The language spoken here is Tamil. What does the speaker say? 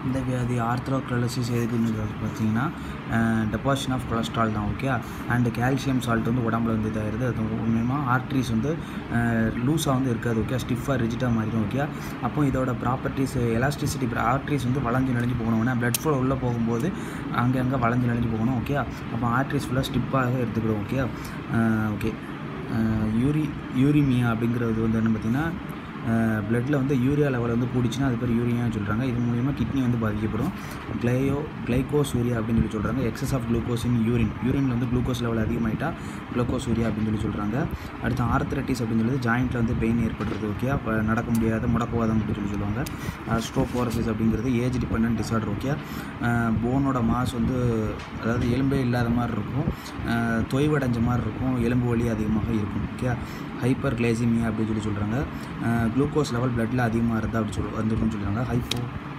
இந்த வியாதி ஆர்த்ரோக்ரலசிஸ் எதுக்குன்னு பார்த்தீங்கன்னா டெபாசிஷன் ஆஃப் கொலஸ்ட்ரால் தான் ஓகே அண்டு கால்சியம் சால்ட் வந்து உடம்புல வந்து இதாகிடுது அது மூலியமாக ஆர்ட்ரிஸ் வந்து லூஸாக வந்து இருக்காது ஓகே ஸ்டிஃபாக ரிஜிட்டாக மாறிடும் ஓகே அப்போ இதோட ப்ராப்பர்ட்டிஸ் எலாஸ்டிசிட்டி ஆர்ட்ரிஸ் வந்து வளைஞ்சு நெளிஞ்சு போகணும் ஏன்னா பிளட் ஃப்ளோ உள்ளே போகும்போது அங்கே அங்கே வளைஞ்சு நெளிஞ்சு போகணும் ஓகே அப்போ ஆர்ட்ரிஸ் ஃபுல்லாக ஸ்டிப்பாக எடுத்துக்கிடும் ஓகே ஓகே யூரி யூரிமியா அப்படிங்கிறது வந்து என்ன பார்த்திங்கன்னா பிளட்டில் வந்து யூரியா லெவல் வந்து கூடிச்சுன்னா அது பேர் யூரியான்னு சொல்கிறாங்க இது மூலிமா கிட்னி வந்து பாதிக்கப்படும் கிளையோ கிளைகோஸ் யூரியா அப்படின்னு சொல்லி சொல்கிறாங்க excess of glucose in urine யூரினில் வந்து குளுக்கோஸ் லெவல் அதிகமாகிட்டா குளுக்கோஸ் யூரியா அப்படின்னு சொல்லி சொல்கிறாங்க அடுத்து ஆர்த்ரைட்டிஸ் அப்படின்னு சொல்லி ஜாயிண்ட்டில் வந்து பெயின் ஏற்படுறது ஓகே அப்போ நடக்க முடியாத முடக்குவாதம் அப்படின்னு சொல்லி சொல்லுவாங்க ஸ்ட்ரோபோரசிஸ் அப்படிங்கிறது ஏஜ் டிபெண்ட் டிசார்டர் ஓகே போனோட மாஸ் வந்து அதாவது எலும்பே இல்லாத மாதிரி இருக்கும் தொய்வடைஞ்ச மாதிரி இருக்கும் எலும்பு வலி அதிகமாக இருக்கும் ஓகே ஹைப்பர் கிளைசிமியா அப்படின்னு சொல்லி சொல்கிறாங்க குளுக்கோஸ் லெவல் பிளட்டில் அதிகமாக இருந்தால் அப்படி சொல் வந்துருக்குன்னு சொல்கிறாங்க ஹைப்போ